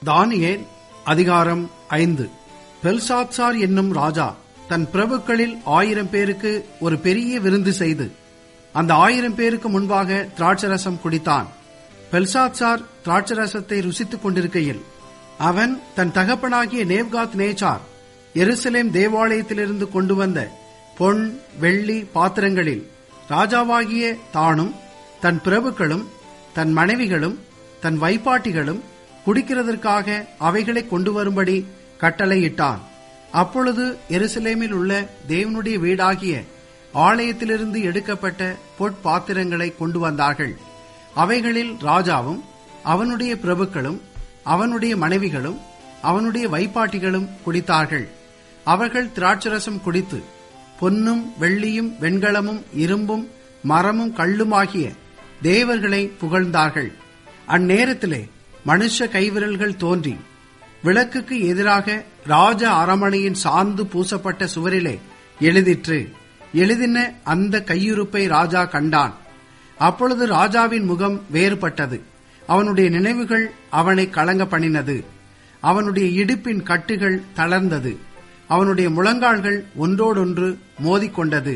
தானியேல் அதிகாரம் ஐந்து பெல்சாத்சார் என்னும் ராஜா தன் பிரபுக்களில் ஆயிரம் பேருக்கு ஒரு பெரிய விருந்து செய்து அந்த ஆயிரம் பேருக்கு முன்பாக திராட்சரசம் குடித்தான் பெல்சாத்சார் திராட்சரசத்தை ருசித்துக் கொண்டிருக்கையில் அவன் தன் தகப்பனாகிய நேவ்காத் நேச்சார் எருசலேம் தேவாலயத்திலிருந்து கொண்டு வந்த பொன் வெள்ளி பாத்திரங்களில் ராஜாவாகிய தானும் தன் பிரபுக்களும் தன் மனைவிகளும் தன் வைப்பாட்டிகளும் குடிக்கிறதற்காக அவைகளை கொண்டு வரும்படி கட்டளையிட்டான் அப்பொழுது எருசலேமில் உள்ள தேவனுடைய வீடாகிய ஆலயத்திலிருந்து எடுக்கப்பட்ட பொற்பாத்திரங்களை கொண்டு வந்தார்கள் அவைகளில் ராஜாவும் அவனுடைய பிரபுக்களும் அவனுடைய மனைவிகளும் அவனுடைய வைப்பாட்டிகளும் குடித்தார்கள் அவர்கள் திராட்சரசம் குடித்து பொன்னும் வெள்ளியும் வெண்கலமும் இரும்பும் மரமும் கல்லுமாகிய தேவர்களை புகழ்ந்தார்கள் அந்நேரத்திலே மனுஷ கைவிரல்கள் தோன்றி விளக்குக்கு எதிராக ராஜ அரமனையின் சாந்து பூசப்பட்ட சுவரிலே எழுதிற்று எழுதின அந்த கையுறுப்பை ராஜா கண்டான் அப்பொழுது ராஜாவின் முகம் வேறுபட்டது அவனுடைய நினைவுகள் அவனை கலங்க பண்ணினது அவனுடைய இடுப்பின் கட்டுகள் தளர்ந்தது அவனுடைய முழங்கால்கள் ஒன்றோடொன்று மோதிக்கொண்டது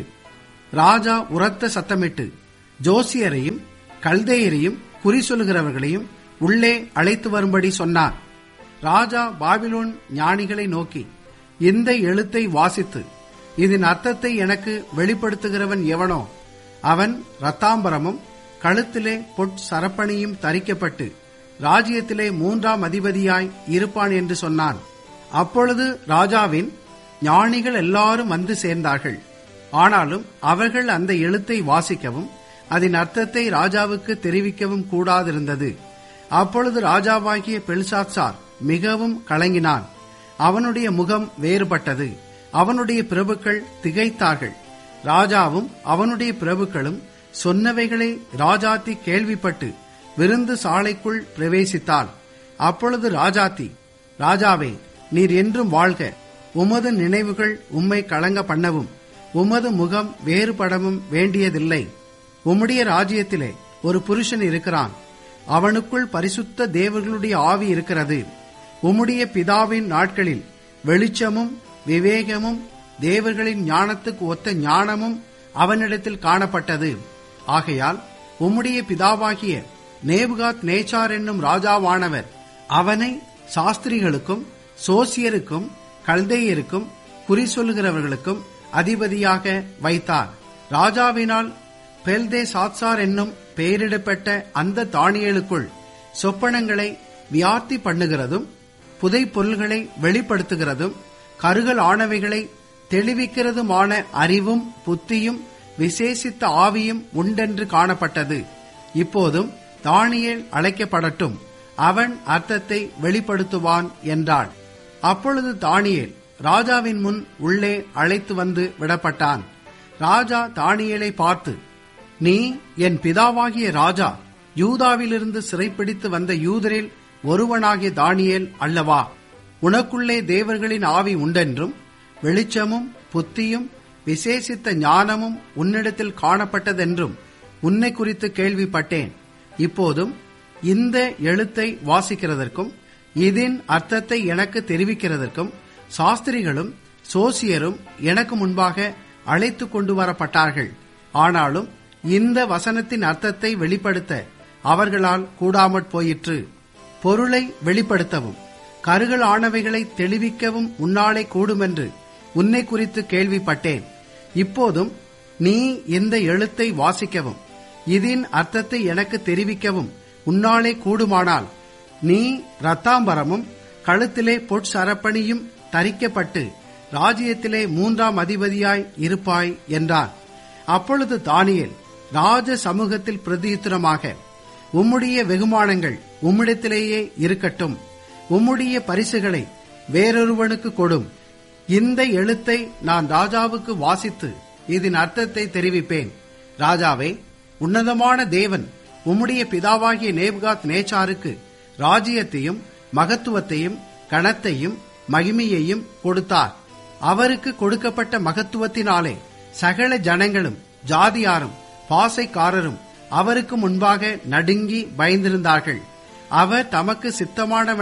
ராஜா உரத்த சத்தமிட்டு ஜோசியரையும் கல்தேயரையும் குறி சொல்லுகிறவர்களையும் உள்ளே அழைத்து வரும்படி சொன்னார் ராஜா பாபிலோன் ஞானிகளை நோக்கி இந்த எழுத்தை வாசித்து இதன் அர்த்தத்தை எனக்கு வெளிப்படுத்துகிறவன் எவனோ அவன் ரத்தாம்பரமும் கழுத்திலே பொட் சரப்பணியும் தரிக்கப்பட்டு ராஜ்யத்திலே மூன்றாம் அதிபதியாய் இருப்பான் என்று சொன்னான் அப்பொழுது ராஜாவின் ஞானிகள் எல்லாரும் வந்து சேர்ந்தார்கள் ஆனாலும் அவர்கள் அந்த எழுத்தை வாசிக்கவும் அதன் அர்த்தத்தை ராஜாவுக்கு தெரிவிக்கவும் கூடாதிருந்தது அப்பொழுது ராஜாவாகிய பெல்சாத்சார் மிகவும் கலங்கினான் அவனுடைய முகம் வேறுபட்டது அவனுடைய பிரபுக்கள் திகைத்தார்கள் ராஜாவும் அவனுடைய பிரபுக்களும் சொன்னவைகளை ராஜாத்தி கேள்விப்பட்டு விருந்து சாலைக்குள் பிரவேசித்தாள் அப்பொழுது ராஜாத்தி ராஜாவே நீர் என்றும் வாழ்க உமது நினைவுகள் உம்மை கலங்க பண்ணவும் உமது முகம் வேறுபடவும் வேண்டியதில்லை உம்முடைய ராஜ்யத்திலே ஒரு புருஷன் இருக்கிறான் அவனுக்குள் பரிசுத்த தேவர்களுடைய ஆவி இருக்கிறது உம்முடைய பிதாவின் நாட்களில் வெளிச்சமும் விவேகமும் தேவர்களின் ஞானத்துக்கு ஒத்த ஞானமும் அவனிடத்தில் காணப்பட்டது ஆகையால் உம்முடைய பிதாவாகிய நேபுகாத் நேச்சார் என்னும் ராஜாவானவர் அவனை சாஸ்திரிகளுக்கும் சோசியருக்கும் கல்தேயருக்கும் குறி சொல்லுகிறவர்களுக்கும் அதிபதியாக வைத்தார் ராஜாவினால் பெல்தே சாத்சார் என்னும் பெயரிடப்பட்ட அந்த தானியலுக்குள் சொப்பனங்களை வியார்த்தி பண்ணுகிறதும் புதை பொருள்களை வெளிப்படுத்துகிறதும் கருகல் ஆனவைகளை தெளிவிக்கிறதுமான அறிவும் புத்தியும் விசேஷித்த ஆவியும் உண்டென்று காணப்பட்டது இப்போதும் தானியேல் அழைக்கப்படட்டும் அவன் அர்த்தத்தை வெளிப்படுத்துவான் என்றாள் அப்பொழுது தானியேல் ராஜாவின் முன் உள்ளே அழைத்து வந்து விடப்பட்டான் ராஜா தானியேலை பார்த்து நீ என் பிதாவாகிய ராஜா யூதாவிலிருந்து சிறைப்பிடித்து வந்த யூதரில் ஒருவனாகிய தானியேல் அல்லவா உனக்குள்ளே தேவர்களின் ஆவி உண்டென்றும் வெளிச்சமும் புத்தியும் விசேஷித்த ஞானமும் உன்னிடத்தில் காணப்பட்டதென்றும் உன்னை குறித்து கேள்விப்பட்டேன் இப்போதும் இந்த எழுத்தை வாசிக்கிறதற்கும் இதன் அர்த்தத்தை எனக்கு தெரிவிக்கிறதற்கும் சாஸ்திரிகளும் சோசியரும் எனக்கு முன்பாக அழைத்து கொண்டு வரப்பட்டார்கள் ஆனாலும் இந்த வசனத்தின் அர்த்தத்தை வெளிப்படுத்த அவர்களால் கூடாமற் போயிற்று பொருளை வெளிப்படுத்தவும் கருகள் ஆனவைகளை தெளிவிக்கவும் உன்னாலே கூடுமென்று உன்னை குறித்து கேள்விப்பட்டேன் இப்போதும் நீ இந்த எழுத்தை வாசிக்கவும் இதன் அர்த்தத்தை எனக்கு தெரிவிக்கவும் உன்னாலே கூடுமானால் நீ ரத்தாம்பரமும் கழுத்திலே பொற்சரப்பணியும் தரிக்கப்பட்டு ராஜ்யத்திலே மூன்றாம் அதிபதியாய் இருப்பாய் என்றான் அப்பொழுது தானியல் ராஜ சமூகத்தில் பிரதியுத்தரமாக உம்முடைய வெகுமானங்கள் உம்மிடத்திலேயே இருக்கட்டும் உம்முடைய பரிசுகளை வேறொருவனுக்கு கொடும் இந்த எழுத்தை நான் ராஜாவுக்கு வாசித்து இதன் அர்த்தத்தை தெரிவிப்பேன் ராஜாவே உன்னதமான தேவன் உம்முடைய பிதாவாகிய நேபுகாத் நேச்சாருக்கு ராஜ்யத்தையும் மகத்துவத்தையும் கணத்தையும் மகிமையையும் கொடுத்தார் அவருக்கு கொடுக்கப்பட்ட மகத்துவத்தினாலே சகல ஜனங்களும் ஜாதியாரும் பாசைக்காரரும் அவருக்கு முன்பாக நடுங்கி பயந்திருந்தார்கள் அவர் தமக்கு சித்தமானவனை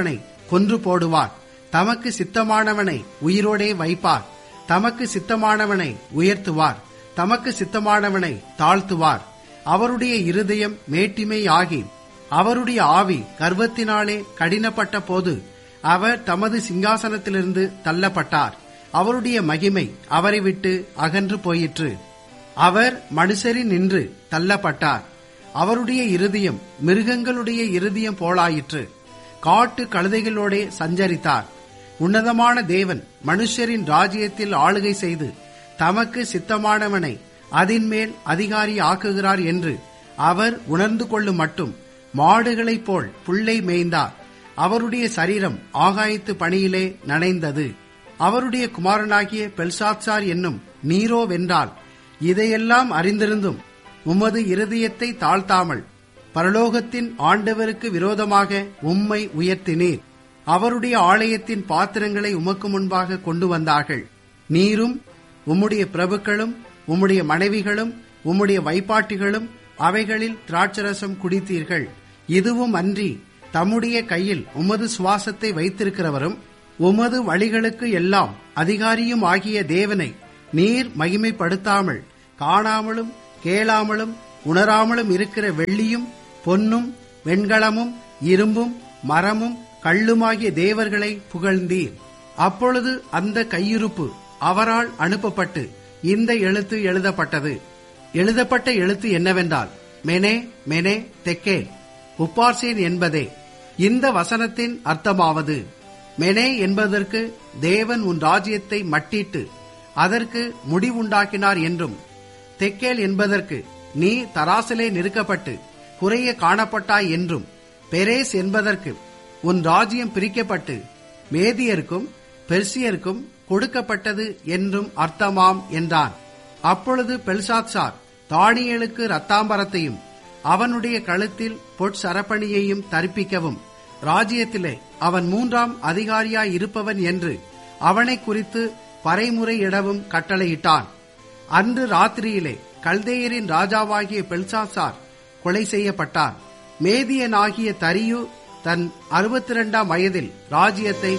கொன்று போடுவார் தமக்கு சித்தமானவனை உயிரோடே வைப்பார் தமக்கு சித்தமானவனை உயர்த்துவார் தமக்கு சித்தமானவனை தாழ்த்துவார் அவருடைய இருதயம் மேட்டிமையாகி அவருடைய ஆவி கர்வத்தினாலே கடினப்பட்ட போது அவர் தமது சிங்காசனத்திலிருந்து தள்ளப்பட்டார் அவருடைய மகிமை அவரை விட்டு அகன்று போயிற்று அவர் மனுஷரின் நின்று தள்ளப்பட்டார் அவருடைய இருதயம் மிருகங்களுடைய இருதயம் போலாயிற்று காட்டு கழுதைகளோடே சஞ்சரித்தார் உன்னதமான தேவன் மனுஷரின் ராஜ்யத்தில் ஆளுகை செய்து தமக்கு சித்தமானவனை அதின்மேல் அதிகாரி ஆக்குகிறார் என்று அவர் உணர்ந்து கொள்ளும் மட்டும் மாடுகளைப் போல் புல்லை மேய்ந்தார் அவருடைய சரீரம் ஆகாயத்து பணியிலே நனைந்தது அவருடைய குமாரனாகிய பெல்சாத்சார் என்னும் நீரோ வென்றால் இதையெல்லாம் அறிந்திருந்தும் உமது இருதயத்தை தாழ்த்தாமல் பரலோகத்தின் ஆண்டவருக்கு விரோதமாக உம்மை உயர்த்தினீர் அவருடைய ஆலயத்தின் பாத்திரங்களை உமக்கு முன்பாக கொண்டு வந்தார்கள் நீரும் உம்முடைய பிரபுக்களும் உம்முடைய மனைவிகளும் உம்முடைய வைப்பாட்டிகளும் அவைகளில் திராட்சரசம் குடித்தீர்கள் இதுவும் அன்றி தம்முடைய கையில் உமது சுவாசத்தை வைத்திருக்கிறவரும் உமது வழிகளுக்கு எல்லாம் அதிகாரியும் ஆகிய தேவனை நீர் மகிமைப்படுத்தாமல் காணாமலும் கேளாமலும் உணராமலும் இருக்கிற வெள்ளியும் பொன்னும் வெண்கலமும் இரும்பும் மரமும் கள்ளுமாகிய தேவர்களை புகழ்ந்தீர் அப்பொழுது அந்த கையிருப்பு அவரால் அனுப்பப்பட்டு இந்த எழுத்து எழுதப்பட்டது எழுதப்பட்ட எழுத்து என்னவென்றால் மெனே மெனே தெக்கே உப்பார்சேன் என்பதே இந்த வசனத்தின் அர்த்தமாவது மெனே என்பதற்கு தேவன் உன் ராஜ்யத்தை மட்டிட்டு அதற்கு முடிவுண்டாக்கினார் என்றும் தெக்கேல் என்பதற்கு நீ தராசிலே நிறுக்கப்பட்டு குறைய காணப்பட்டாய் என்றும் பெரேஸ் என்பதற்கு உன் ராஜ்யம் பிரிக்கப்பட்டு மேதியருக்கும் பெர்சியருக்கும் கொடுக்கப்பட்டது என்றும் அர்த்தமாம் என்றான் அப்பொழுது பெல்சாத்சார் தானியலுக்கு ரத்தாம்பரத்தையும் அவனுடைய கழுத்தில் பொற்சரப்பணியையும் தரிப்பிக்கவும் ராஜ்யத்திலே அவன் மூன்றாம் அதிகாரியாய் இருப்பவன் என்று அவனை குறித்து பறைமுறையிடவும் கட்டளையிட்டான் அன்று ராத்திரியிலே கல்தேயரின் ராஜாவாகிய பெல்சாசார் கொலை செய்யப்பட்டான் மேதியனாகிய தரியு தன் அறுபத்தி இரண்டாம் வயதில் ராஜ்யத்தை